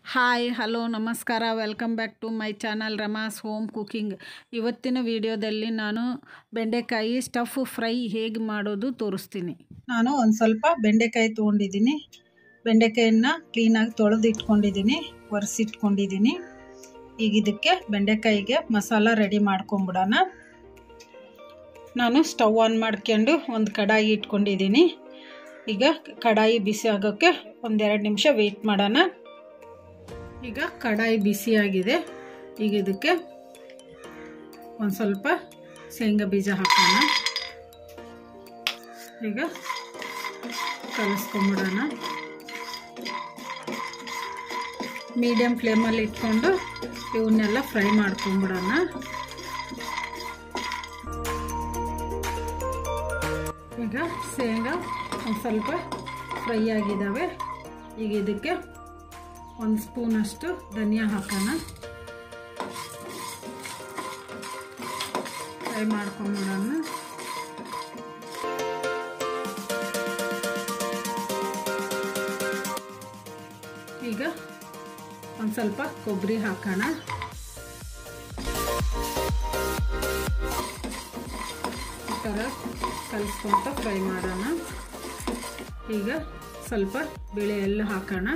hi hello ನಮಸ್ಕಾರ welcome back to my channel Rama's home cooking ಇವತ್ತಿನ ವಿಡಿಯೋದಲ್ಲಿ ನಾನು ಬೆಂಡೆಕಾಯಿ ಸ್ಟಫ್ ಫ್ರೈ ಹೇಗೆ ಮಾಡೋದು ತೋರಿಸ್ತೀನಿ ನಾನು ಒಂದು ಸ್ವಲ್ಪ ಬೆಂಡೆಕಾಯಿ ತೊಗೊಂಡಿದ್ದೀನಿ ಬೆಂಡೆಕಾಯಿನ ಕ್ಲೀನಾಗಿ ತೊಳೆದು ಇಟ್ಕೊಂಡಿದ್ದೀನಿ ಒರೆಸಿಟ್ಕೊಂಡಿದ್ದೀನಿ ಈಗ ಇದಕ್ಕೆ ಬೆಂಡೆಕಾಯಿಗೆ ಮಸಾಲ ರೆಡಿ ಮಾಡ್ಕೊಂಬಿಡೋಣ ನಾನು ಸ್ಟವ್ ಆನ್ ಮಾಡ್ಕೊಂಡು ಒಂದು ಕಡಾಯಿ ಇಟ್ಕೊಂಡಿದ್ದೀನಿ ಈಗ ಕಡಾಯಿ ಬಿಸಿ ಆಗೋಕ್ಕೆ ಒಂದೆರಡು ನಿಮಿಷ ವೆಯ್ಟ್ ಮಾಡೋಣ ಈಗ ಕಡಾಯಿ ಬಿಸಿಯಾಗಿದೆ ಈಗ ಇದಕ್ಕೆ ಒಂದು ಸ್ವಲ್ಪ ಶೇಂಗಾ ಬೀಜ ಹಾಕೋಣ ಈಗ ಕಲಿಸ್ಕೊಂಬಿಡೋಣ ಮೀಡಿಯಮ್ ಫ್ಲೇಮಲ್ಲಿ ಇಟ್ಕೊಂಡು ಇವನ್ನೆಲ್ಲ ಫ್ರೈ ಮಾಡ್ಕೊಂಬಿಡೋಣ ಈಗ ಶೇಂಗಾ ಒಂದು ಸ್ವಲ್ಪ ಫ್ರೈ ಆಗಿದ್ದಾವೆ ಈಗ ಇದಕ್ಕೆ ಒಂದು ಸ್ಪೂನಷ್ಟು ಧನಿಯಾ ಹಾಕೋಣ ಫ್ರೈ ಮಾಡ್ಕೊಂಬಿಡೋಣ ಈಗ ಒಂದು ಸ್ವಲ್ಪ ಕೊಬ್ಬರಿ ಹಾಕೋಣ ಈ ಥರ ಕಲಿಸ್ಕೊಂತ ಫ್ರೈ ಮಾಡೋಣ ಈಗ ಸ್ವಲ್ಪ ಬೇಳೆ ಎಲ್ಲ ಹಾಕೋಣ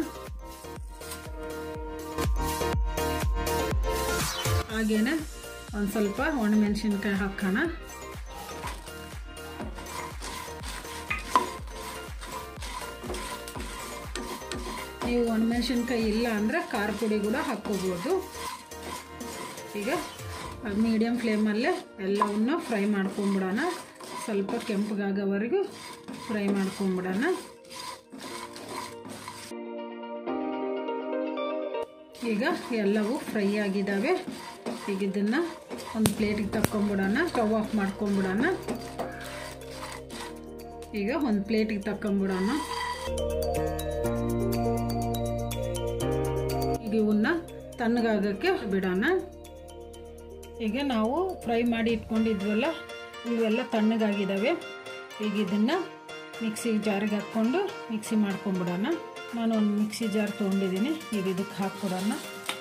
ಹಾಗೇನೆ ಒಂದು ಸ್ವಲ್ಪ ಒಣಮೆಣಸಿನ್ಕಾಯಿ ಹಾಕೋಣ ನೀವು ಒಣಮೆಣಸಿನ್ಕಾಯಿ ಇಲ್ಲ ಅಂದರೆ ಖಾರ ಪುಡಿ ಕೂಡ ಹಾಕ್ಕೋಬೋದು ಈಗ ಮೀಡಿಯಮ್ ಫ್ಲೇಮಲ್ಲೇ ಎಲ್ಲವನ್ನು ಫ್ರೈ ಮಾಡ್ಕೊಂಬಿಡೋಣ ಸ್ವಲ್ಪ ಕೆಂಪಗಾಗೋವರೆಗೂ ಫ್ರೈ ಮಾಡ್ಕೊಂಬಿಡೋಣ ಈಗ ಎಲ್ಲವೂ ಫ್ರೈ ಆಗಿದ್ದಾವೆ ಈಗ ಇದನ್ನು ಒಂದು ಪ್ಲೇಟಿಗೆ ತಕ್ಕೊಂಬಿಡೋಣ ಸ್ಟವ್ ಆಫ್ ಮಾಡ್ಕೊಂಬಿಡೋಣ ಈಗ ಒಂದು ಪ್ಲೇಟಿಗೆ ತಕ್ಕೊಂಬಿಡೋಣ ಈಗ ಇವನ್ನ ತಣ್ಣಗಾಗಕ್ಕೆ ಬಿಡೋಣ ಈಗ ನಾವು ಫ್ರೈ ಮಾಡಿ ಇಟ್ಕೊಂಡಿದ್ವಲ್ಲ ಇವೆಲ್ಲ ತಣ್ಣಗಾಗಿದ್ದಾವೆ ಈಗ ಇದನ್ನು ಮಿಕ್ಸಿ ಜಾರಿಗೆ ಹಾಕ್ಕೊಂಡು ಮಿಕ್ಸಿ ಮಾಡ್ಕೊಂಬಿಡೋಣ ನಾನು ಒಂದು ಮಿಕ್ಸಿ ಜಾರ್ ತೊಗೊಂಡಿದ್ದೀನಿ ಈಗ ಇದಕ್ಕೆ ಹಾಕ್ಬಿಡೋಣ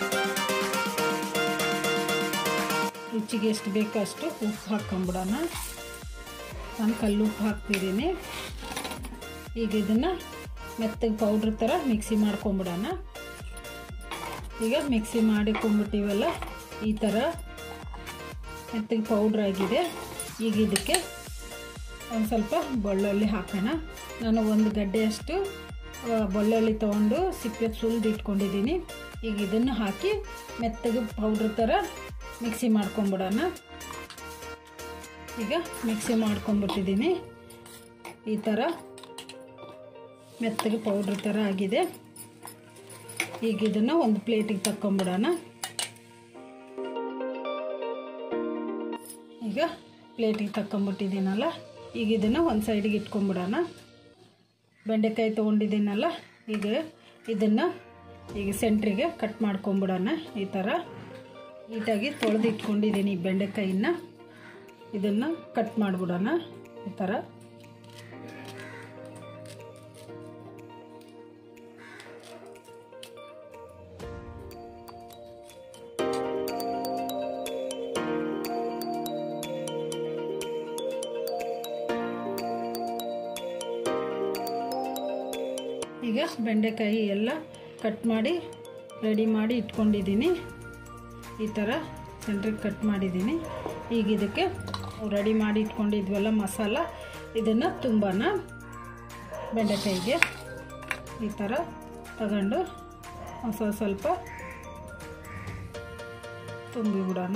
ರುಚಿಗೆ ಎಷ್ಟು ಬೇಕೋ ಅಷ್ಟು ಉಪ್ಪು ಹಾಕ್ಕೊಂಬಿಡೋಣ ನಾನು ಕಲ್ಲು ಉಪ್ಪು ಹಾಕ್ತಿದ್ದೀನಿ ಈಗ ಇದನ್ನು ಮೆತ್ತಗೆ ಪೌಡ್ರ್ ಥರ ಮಿಕ್ಸಿ ಮಾಡ್ಕೊಂಬಿಡೋಣ ಈಗ ಮಿಕ್ಸಿ ಮಾಡಿಕೊಂಬಿಟ್ಟಿವಲ್ಲ ಈ ಥರ ಮೆತ್ತಗೆ ಪೌಡ್ರ್ ಆಗಿದೆ ಈಗ ಇದಕ್ಕೆ ಒಂದು ಸ್ವಲ್ಪ ಬೆಳ್ಳುಳ್ಳಿ ಹಾಕೋಣ ನಾನು ಒಂದು ಗಡ್ಡೆಯಷ್ಟು ಬೆಳ್ಳುಳ್ಳಿ ತೊಗೊಂಡು ಸಿಪ್ಪೆ ಸುಲಿದು ಇಟ್ಕೊಂಡಿದ್ದೀನಿ ಈಗ ಇದನ್ನು ಹಾಕಿ ಮೆತ್ತಗೆ ಪೌಡ್ರ್ ಥರ ಮಿಕ್ಸಿ ಮಾಡ್ಕೊಂಬಿಡೋಣ ಈಗ ಮಿಕ್ಸಿ ಮಾಡ್ಕೊಂಬಿಟ್ಟಿದ್ದೀನಿ ಈ ಥರ ಮೆತ್ತಗೆ ಪೌಡ್ರ್ ಥರ ಆಗಿದೆ ಈಗ ಇದನ್ನು ಒಂದು ಪ್ಲೇಟಿಗೆ ತಕ್ಕೊಂಬಿಡೋಣ ಈಗ ಪ್ಲೇಟಿಗೆ ತಕ್ಕೊಂಬಿಟ್ಟಿದ್ದೀನಲ್ಲ ಈಗ ಇದನ್ನು ಒಂದು ಸೈಡಿಗೆ ಇಟ್ಕೊಂಬಿಡೋಣ ಬೆಂಡೆಕಾಯಿ ತೊಗೊಂಡಿದ್ದೀನಲ್ಲ ಈಗ ಇದನ್ನು ಈಗ ಸೆಂಟ್ರಿಗೆ ಕಟ್ ಮಾಡ್ಕೊಂಬಿಡೋಣ ಈ ಥರ ನೀಟಾಗಿ ತೊಳೆದು ಇಟ್ಕೊಂಡಿದ್ದೀನಿ ಬೆಂಡೆಕಾಯಿನ ಇದನ್ನು ಕಟ್ ಮಾಡಿಬಿಡೋಣ ಈ ಥರ ಈಗ ಬೆಂಡೆಕಾಯಿ ಎಲ್ಲ ಕಟ್ ಮಾಡಿ ರೆಡಿ ಮಾಡಿ ಇಟ್ಕೊಂಡಿದ್ದೀನಿ ಈ ಥರ ಸೆಂಟ್ರಿಗೆ ಕಟ್ ಮಾಡಿದ್ದೀನಿ ಈಗ ಇದಕ್ಕೆ ರೆಡಿ ಮಾಡಿ ಇಟ್ಕೊಂಡಿದ್ವಲ್ಲ ಮಸಾಲ ಇದನ್ನು ತುಂಬಾನ ಬೆಂಡೆಕಾಯಿಗೆ ಈ ಥರ ತಗೊಂಡು ಸ್ವಲ್ಪ ಸ್ವಲ್ಪ ತುಂಬಿಬಿಡೋಣ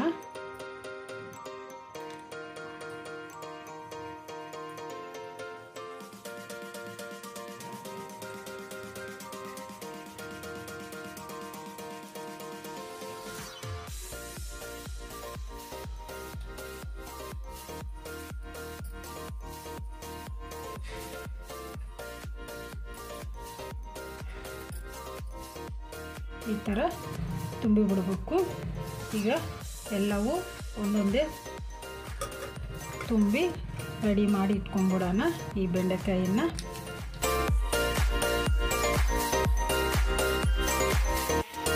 ಈ ಥರ ತುಂಬಿ ಬಿಡಬೇಕು ಈಗ ಎಲ್ಲವೂ ಒಂದೊಂದೇ ತುಂಬಿ ರೆಡಿ ಮಾಡಿ ಇಟ್ಕೊಂಡ್ಬಿಡೋಣ ಈ ಬೆಂಡೆಕಾಯಿನ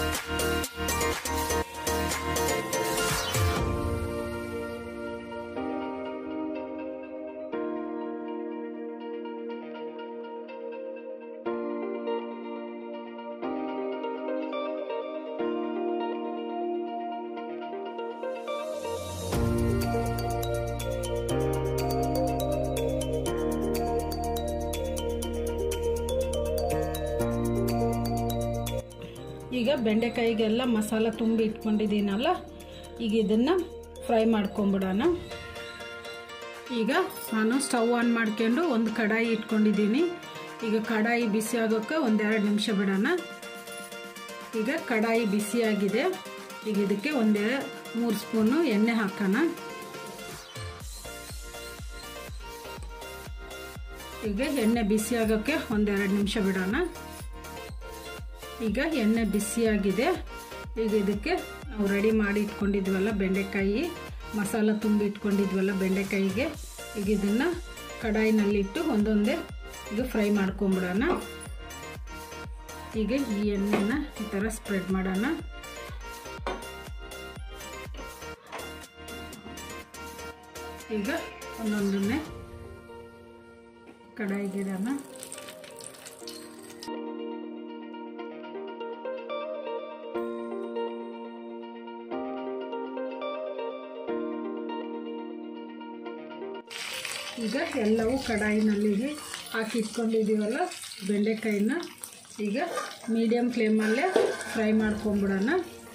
ಈಗ ಬೆಂಡೆಕಾಯಿಗೆಲ್ಲ ಮಸಾಲ ತುಂಬಿ ಇಟ್ಕೊಂಡಿದ್ದೀನಲ್ಲ ಈಗ ಇದನ್ನು ಫ್ರೈ ಮಾಡ್ಕೊಂಬಿಡೋಣ ಈಗ ನಾನು ಸ್ಟವ್ ಆನ್ ಮಾಡ್ಕೊಂಡು ಒಂದು ಕಡಾಯಿ ಇಟ್ಕೊಂಡಿದ್ದೀನಿ ಈಗ ಕಡಾಯಿ ಬಿಸಿ ಆಗೋಕ್ಕೆ ಒಂದೆರಡು ನಿಮಿಷ ಬಿಡೋಣ ಈಗ ಕಡಾಯಿ ಬಿಸಿಯಾಗಿದೆ ಈಗ ಇದಕ್ಕೆ ಒಂದೆರಡು ಮೂರು ಸ್ಪೂನು ಎಣ್ಣೆ ಹಾಕೋಣ ಈಗ ಎಣ್ಣೆ ಬಿಸಿ ಆಗೋಕ್ಕೆ ಒಂದೆರಡು ನಿಮಿಷ ಬಿಡೋಣ ಈಗ ಎಣ್ಣೆ ಬಿಸಿಯಾಗಿದೆ ಈಗ ಇದಕ್ಕೆ ನಾವು ರೆಡಿ ಮಾಡಿ ಇಟ್ಕೊಂಡಿದ್ವಲ್ಲ ಬೆಂಡೆಕಾಯಿ ಮಸಾಲ ತುಂಬಿ ಇಟ್ಕೊಂಡಿದ್ವಲ್ಲ ಬೆಂಡೆಕಾಯಿಗೆ ಈಗ ಇದನ್ನು ಕಡಾಯಿನಲ್ಲಿಟ್ಟು ಒಂದೊಂದೇ ಈಗ ಫ್ರೈ ಮಾಡ್ಕೊಂಬಿಡೋಣ ಈಗ ಈ ಎಣ್ಣೆನ ಈ ಥರ ಸ್ಪ್ರೆಡ್ ಮಾಡೋಣ ಈಗ ಒಂದೊಂದನ್ನೇ ಕಡಾಯಿಗಿಡೋಣ ಈಗ ಎಲ್ಲವೂ ಕಡಾಯಿನಲ್ಲಿ ಹಾಕಿ ಇಟ್ಕೊಂಡಿದ್ದೀವಲ್ಲ ಬೆಂಡೆಕಾಯಿನ ಈಗ ಮೀಡಿಯಮ್ ಫ್ಲೇಮಲ್ಲೇ ಫ್ರೈ ಮಾಡ್ಕೊಂಬಿಡೋಣ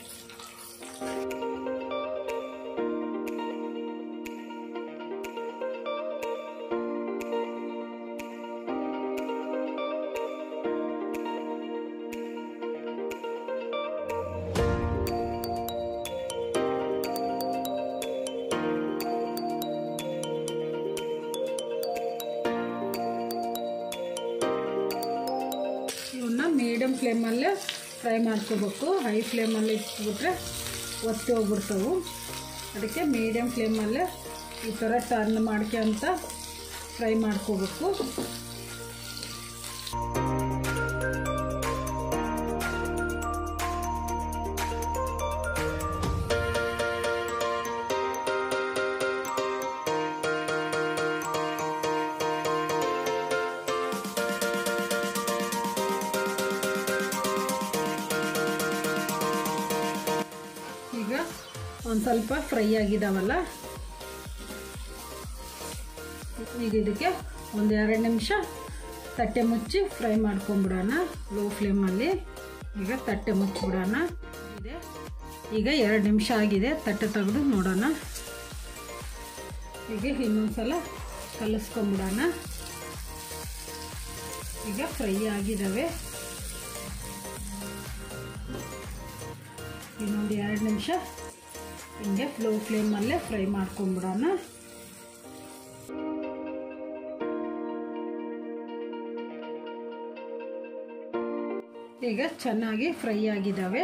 ಇವನ್ನ ಮೀಡಿಯಮ್ ಫ್ಲೇಮಲ್ಲೇ ಫ್ರೈ ಮಾಡ್ಕೋಬೇಕು ಹೈ ಫ್ಲೇಮಲ್ಲಿ ಇಟ್ಬಿಟ್ರೆ ಒತ್ತಿ ಹೋಗ್ಬಿಡ್ತಾವು ಅದಕ್ಕೆ ಮೀಡಿಯಮ್ ಫ್ಲೇಮಲ್ಲೇ ಈ ಥರ ಟರ್ನ್ ಮಾಡ್ಕೊಂತ ಫ್ರೈ ಮಾಡ್ಕೋಬೇಕು ಈಗ ಒಂದು ಸ್ವಲ್ಪ ಫ್ರೈ ಆಗಿದಾವಲ್ಲ ಈಗ ಇದಕ್ಕೆ ಒಂದು ಎರಡು ನಿಮಿಷ ತಟ್ಟೆ ಮುಚ್ಚಿ ಫ್ರೈ ಮಾಡ್ಕೊಂಬಿಡೋಣ ಲೋ ಫ್ಲೇಮಲ್ಲಿ ಈಗ ತಟ್ಟೆ ಮುಚ್ಚಿಬಿಡೋಣ ಇದೆ ಈಗ ಎರಡು ನಿಮಿಷ ಆಗಿದೆ ತಟ್ಟೆ ತೆಗೆದು ನೋಡೋಣ ಈಗ ಇನ್ನೊಂದು ಸಲ ಕಲಿಸ್ಕೊಂಬಿಡೋಣ ಈಗ ಫ್ರೈ ಆಗಿದ್ದಾವೆ ಇನ್ನೊಂದು ಎರಡು ನಿಮಿಷ ಹಿಂಗೆ ಲೋ ಫ್ಲೇಮಲ್ಲೇ ಫ್ರೈ ಮಾಡ್ಕೊಂಬಿಡೋಣ ಈಗ ಚೆನ್ನಾಗಿ ಫ್ರೈ ಆಗಿದ್ದಾವೆ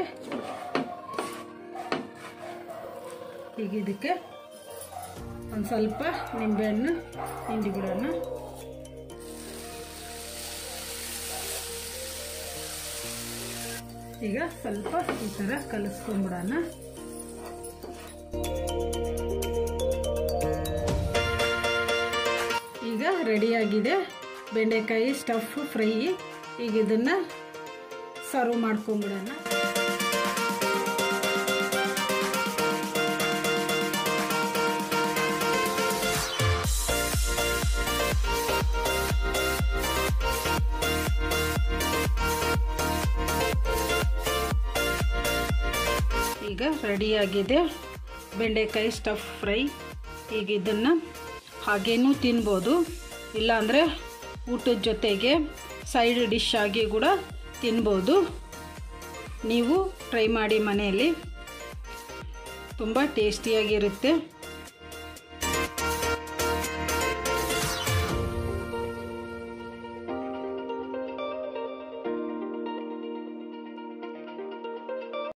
ಈಗ ಇದಕ್ಕೆ ಒಂದು ಸ್ವಲ್ಪ ನಿಂಬೆಹಣ್ಣು ಹಿಂಡಿ ಬಿಡೋಣ ಈಗ ಸ್ವಲ್ಪ ಈ ಥರ ಕಲಿಸ್ಕೊಂಡ್ಬಿಡೋಣ ಈಗ ರೆಡಿಯಾಗಿದೆ ಬೆಂಡೆಕಾಯಿ ಸ್ಟಫ್ ಫ್ರೈ ಈಗ ಇದನ್ನು ಸರ್ವ್ ಮಾಡ್ಕೊಂಬಿಡೋಣ ಈಗ ರೆಡಿಯಾಗಿದೆ ಬೆಂಡೆಕಾಯಿ ಸ್ಟಫ್ ಫ್ರೈ ಈಗ ಇದನ್ನು ಹಾಗೇನೂ ತಿನ್ಬೋದು ಇಲ್ಲಾಂದರೆ ಊಟದ ಜೊತೆಗೆ ಸೈಡ್ ಡಿಶ್ ಆಗಿ ಕೂಡ ತಿನ್ಬೋದು ನೀವು ಟ್ರೈ ಮಾಡಿ ಮನೆಯಲ್ಲಿ ತುಂಬ ಟೇಸ್ಟಿಯಾಗಿರುತ್ತೆ